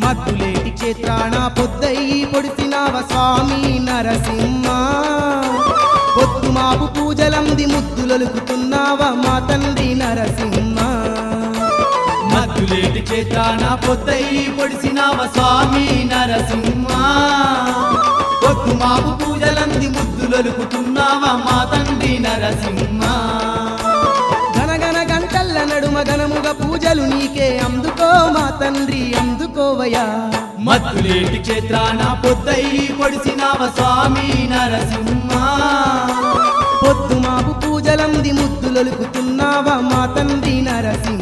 మద్దులేటి క్షేత్రాన పొద్దయి పొడిసినావ స్వామి నరసింహ పొద్దు మాపు పూజలంది ముద్దులొలుకుతున్నావ మా తండ్రి నరసింహ మద్దులేటి చేతాన పొద్దయి పొడిసినావ స్వామి నరసింహ పొద్దు మాపు పూజలంది ముద్దులొలుకుతున్నావా మా తండ్రి నరసింహ గనగన గంటల్ల నడుమ గనముగ పూజలు నీకే అందుకో మా తండ్రి అందుకోవయా మద్దులేటి క్షేత్రాన పొద్దయి పొడిసినావ స్వామి నరసింహ పొద్దు మాపు పూజలంది ముద్దులొలుకుతున్నావా మా తండ్రి నరసింహ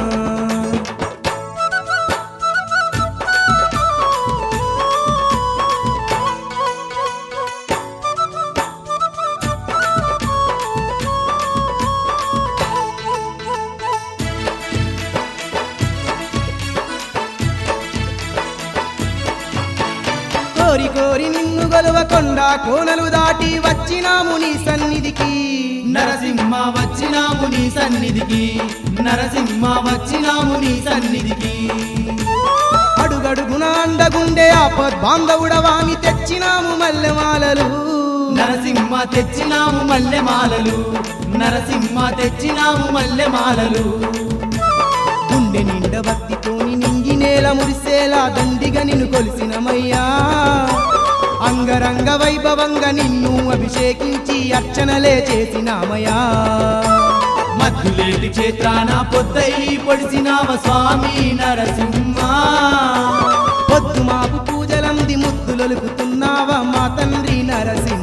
కోరి కోరి నిన్ను గొలవ కొండ కోనలు దాటి వచ్చినాము నీ సన్నిధికి నరసింహ వచ్చినాము నీ సన్నిధికి నరసింహ వచ్చినాము నీ సన్నిధికి అడుగడుగున అండగుండే ఆపద్ బాంధవుడవామి తెచ్చినాము మల్లెమాలలు నరసింహ తెచ్చినాము మల్లెమాలలు నరసింహ తెచ్చినాము మల్లెమాలలు గుండె నిండ భక్తితోని నింగి నేల మురిసేలా దండిగా నిన్ను కొలిసినమయ్యా అంగరంగ వైభవంగా నిన్ను అభిషేకించి అర్చనలే చేసినామయ్యా మద్దులేటి క్షేత్రాన పొద్దయి పొడిసినావ స్వామి నరసింహ పొద్దు మాపు పూజలంది ముద్దులొలుకుతున్నావా మా తండ్రి నరసింహ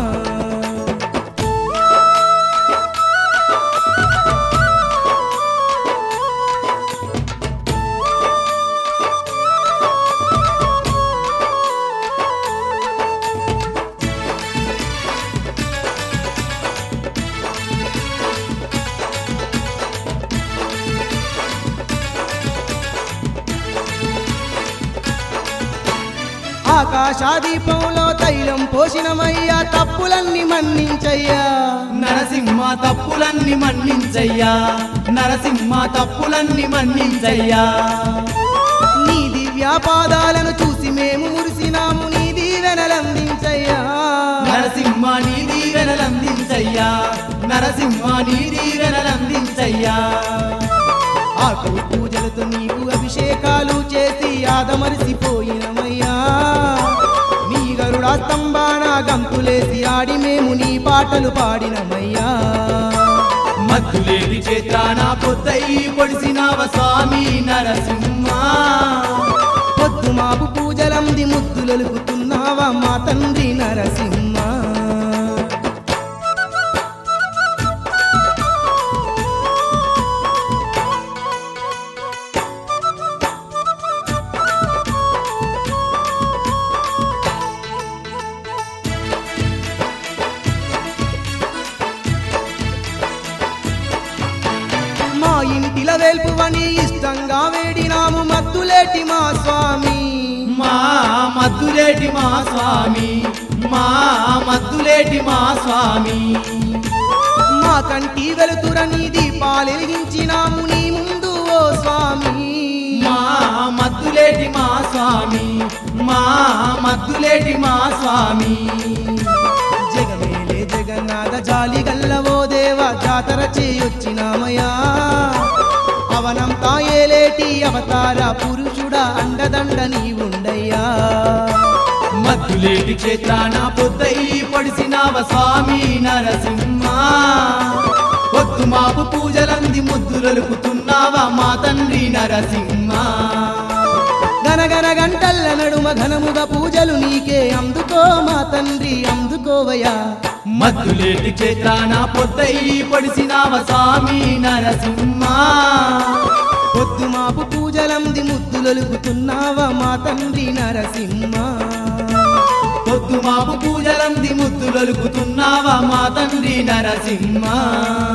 ఆకాశాదీపంలో తైలం పోషినమయ్యా తప్పులన్నీ మన్నించయ్యా నరసింహ తప్పులన్నీ మన్నించయ్యా నరసింహ తప్పులన్నీ మన్నించయ్యా నీ దివ్యాపాదాలను చూసి మేము మురిసినాము నీ దీవెనలందించయ్యా నరసింహ నీ దీవెనలందించయ్యా నరసింహ నీ దీవెనలందించయ్యా ఆకలి పూజలతో నీకు అభిషేకాలు చేసి ఆదమరిసిపోయినమయ్యా నీ గరుడా స్తంభాన గంతులేసి ఆడి మేము నీ పాటలు పాడినమయ్యా మద్దులేటి చేతాన పొద్దయి పొడిసినావ స్వామి నరసింహ పొద్దు మాపు పూజలంది ముద్దులొలుకుతున్నావా మా తండ్రి నరసింహ మా ఇంటిల వేల్పువని ఇష్టంగా వేడినాము మత్తులేటి మా స్వామి మా మద్దులేటి మా స్వామి మా మద్దులేటి మా స్వామి మా కంటి వెలుతుర నీ దీపాలెలిగించినాము నీ ముందు ఓ స్వామి మా మద్దులేటి మా స్వామి మా మద్దులేటి మా స్వామి జగమేలే జగన్నాథ జాలి గల్లవో దేవా జాతర చేయొచ్చినామయ్యా అవనంతా ఏలేటి అవతార పురుషుడా అండదండ నీ ఉండయ్యా మద్దులేటి క్షేత్రాన పొద్దయి పొడిసినావ స్వామి నరసింహ పొద్దు మాపు పూజలంది ముద్దులొలుకుతున్నావా మా తండ్రి నరసింహ గనగన గంటల్ల నడుమ ఘనముగా పూజలు నీకే అందుకో మా తండ్రి అందుకోవయ్యా మద్దులేటి క్షేత్రాన పొద్దయి పొడిసినావ స్వామి నరసింహ పొద్దు మాపు పూజలంది ముద్దులొలుకుతున్నావా మా తండ్రి నరసింహ పొద్దు మాపు పూజలంది ముద్దులొలుకుతున్నావా మా తండ్రి నరసింహ